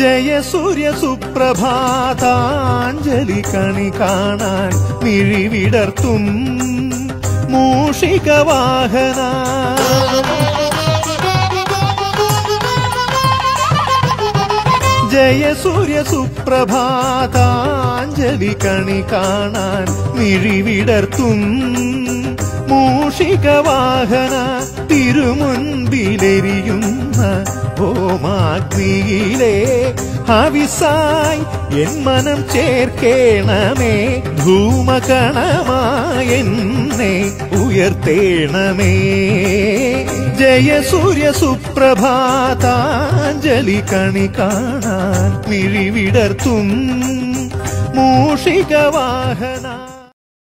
ജയ സൂര്യ സുപ്രഭാതാഞ്ജലി കണി കാണാൻ മിഴിവിടർത്തും മൂഷിക വാഹന ജയ സൂര്യ സുപ്രഭാതാഞ്ജലി കണി കാണാൻ മിഴിവിടർത്തും മൂഷിക വാഹന തിരുമുൻപിലെരിയുന്ന ഹോമാഗ്നിയിലെ ഹവിസായി എൻ മനം ചേർക്കേണമേ ധൂമകണമായ എന്നെ ഉയർത്തേണമേ ജയ സൂര്യ സുപ്രഭാതാഞ്ജലി കണി കാണാൻ മിഴിവിടർത്തും മൂഷിക വാഹന